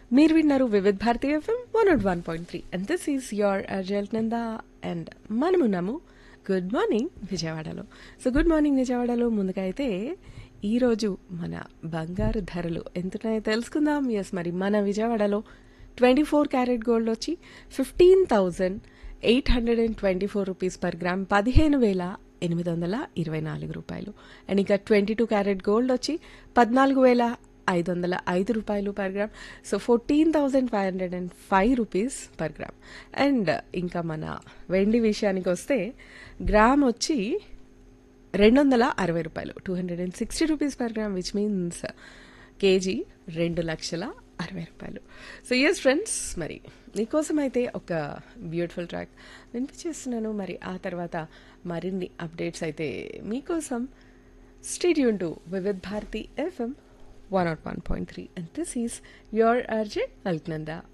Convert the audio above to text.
మీరు విన్నారు Vividh Bharati FM one not one point three and this is your అర్జల్ Nanda and మనమున్నాము గుడ్ మార్నింగ్ విజయవాడలో సో గుడ్ మార్నింగ్ విజయవాడలో ముందుగా అయితే ఈరోజు మన బంగారు ధరలు ఎంతున్నాయో తెలుసుకుందాం ఎస్ మరి మన విజయవాడలో ట్వంటీ ఫోర్ క్యారెట్ గోల్డ్ వచ్చి fifteen thousand eight hundred and twenty four rupees per gram పదిహేను వేల ఎనిమిది వందల ఇరవై నాలుగు రూపాయలు అండ్ ఇంకా ట్వంటీ టూ క్యారెట్ గోల్డ్ వచ్చి పద్నాలుగు వేల ఐదు వందల ఐదు రూపాయలు per gram so fourteen thousand five hundred and five rupees per gram and ఇంకా మన వెండి విషయానికి వస్తే గ్రామ్ వచ్చి రెండు వందల అరవై రూపాయలు two hundred and sixty rupees per gram which means KG రెండు లక్షల అరవై రూపాయలు సో ఎస్ ఫ్రెండ్స్ మరి నీకోసం అయితే ఒక బ్యూటిఫుల్ ట్రాక్ వినిపించేస్తున్నాను మరి ఆ తర్వాత మరిన్ని అప్డేట్స్ అయితే మీకోసం stadium to Vividh Bharati FM one not one point three and this is your అర్జెంట్ అల్క్నందా